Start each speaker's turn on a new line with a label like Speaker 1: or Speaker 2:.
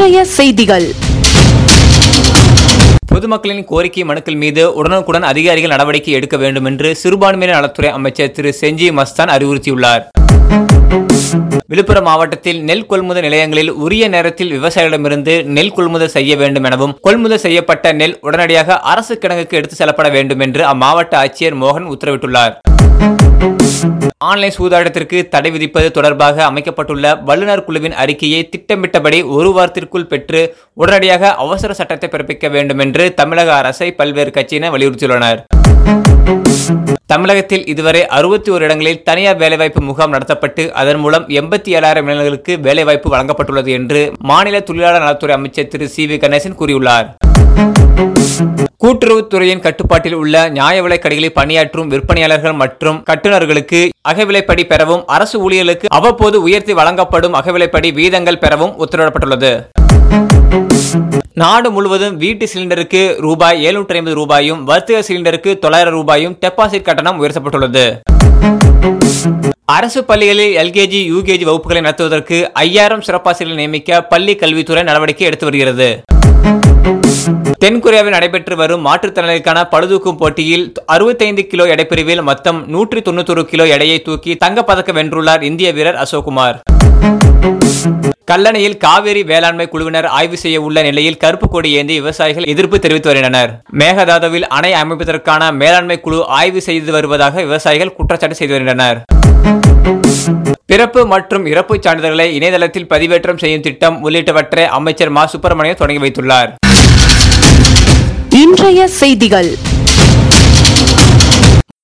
Speaker 1: இன்றைய செய்திகள்
Speaker 2: பொதுமக்களின் கோரிக்கை மனுக்கள் மீது உடனுக்குடன் அதிகாரிகள் நடவடிக்கை எடுக்க வேண்டும் என்று சிறுபான்மையினர் நலத்துறை அமைச்சர் திரு செஞ்சி மஸ்தான் அறிவுறுத்தியுள்ளார் விழுப்புரம் மாவட்டத்தில் நெல் கொள்முதல் நிலையங்களில் உரிய நேரத்தில் விவசாயிகளிடமிருந்து நெல் கொள்முதல் செய்ய வேண்டும் எனவும் கொள்முதல் செய்யப்பட்ட நெல் உடனடியாக அரசு கிடங்குக்கு எடுத்து செல்லப்பட வேண்டும் என்று அம்மாவட்ட ஆட்சியர் மோகன் உத்தரவிட்டுள்ளார் ஆன்லைன் சூதாட்டத்திற்கு தடை விதிப்பது தொடர்பாக அமைக்கப்பட்டுள்ள வல்லுநர் குழுவின் அறிக்கையை திட்டமிட்டபடி ஒரு வாரத்திற்குள் பெற்று உடனடியாக அவசர சட்டத்தை பிறப்பிக்க வேண்டும் என்று தமிழக அரசை பல்வேறு கட்சியினர் வலியுறுத்தியுள்ளனர் தமிழகத்தில் இதுவரை அறுபத்தி ஒரு இடங்களில் தனியார் வேலைவாய்ப்பு முகாம் நடத்தப்பட்டு அதன் மூலம் எண்பத்தி ஏழாயிரம் இளைஞர்களுக்கு வேலைவாய்ப்பு வழங்கப்பட்டுள்ளது என்று மாநில தொழிலாளர் நலத்துறை அமைச்சர் திரு சி வி கணேசன் கூறியுள்ளார் கூட்டுறவுத்துறையின் கட்டுப்பாட்டில் உள்ள நியாய விலைக் கடைகளில் பணியாற்றும் விற்பனையாளர்கள் மற்றும் கட்டுநர்களுக்கு அகவிலைப்படி பெறவும் அரசு ஊழியர்களுக்கு அவ்வப்போது உயர்த்தி வழங்கப்படும் அகவிலைப்படி வீதங்கள் பெறவும் உத்தரவிடப்பட்டுள்ளது நாடு முழுவதும் வீட்டு சிலிண்டருக்கு ரூபாய் எழுநூற்றி ஐம்பது ரூபாயும் வர்த்தக சிலிண்டருக்கு தொள்ளாயிரம் ரூபாயும் டெபாசிட் கட்டணம் உயர்த்தப்பட்டுள்ளது அரசு பள்ளிகளில் எல்கேஜி யூகேஜி வகுப்புகளை நடத்துவதற்கு ஐயாயிரம் சிறப்பாசிரியர்கள் நியமிக்க பள்ளி கல்வித்துறை நடவடிக்கை எடுத்து வருகிறது தென்கொரியாவில் நடைபெற்று வரும் மாற்றுத்திறனாளிகளுக்கான பளுதூக்கும் போட்டியில் 65 கிலோ எடைப்பிரிவில் மொத்தம் நூற்றி தொண்ணூத்தொரு கிலோ எடையை தூக்கி தங்கப்பதக்கம் வென்றுள்ளார் இந்திய வீரர் அசோக்குமார் கல்லணையில் காவேரி வேளாண்மை குழுவினர் ஆய்வு செய்ய உள்ள நிலையில் கருப்பு கொடி ஏந்தி விவசாயிகள் எதிர்ப்பு தெரிவித்து வருகின்றனர் மேகதாதுவில் அணை அமைப்பதற்கான மேலாண்மை குழு ஆய்வு செய்து வருவதாக விவசாயிகள் குற்றச்சாட்டு செய்து வருகின்றனர் பிறப்பு மற்றும் இறப்பு சான்றிதழ்களை இணையதளத்தில் பதிவேற்றம் செய்யும் திட்டம் உள்ளிட்டவற்றை அமைச்சர் மா சுப்பிரமணியன் தொடங்கி வைத்துள்ளார்
Speaker 1: இன்றைய செய்திகள்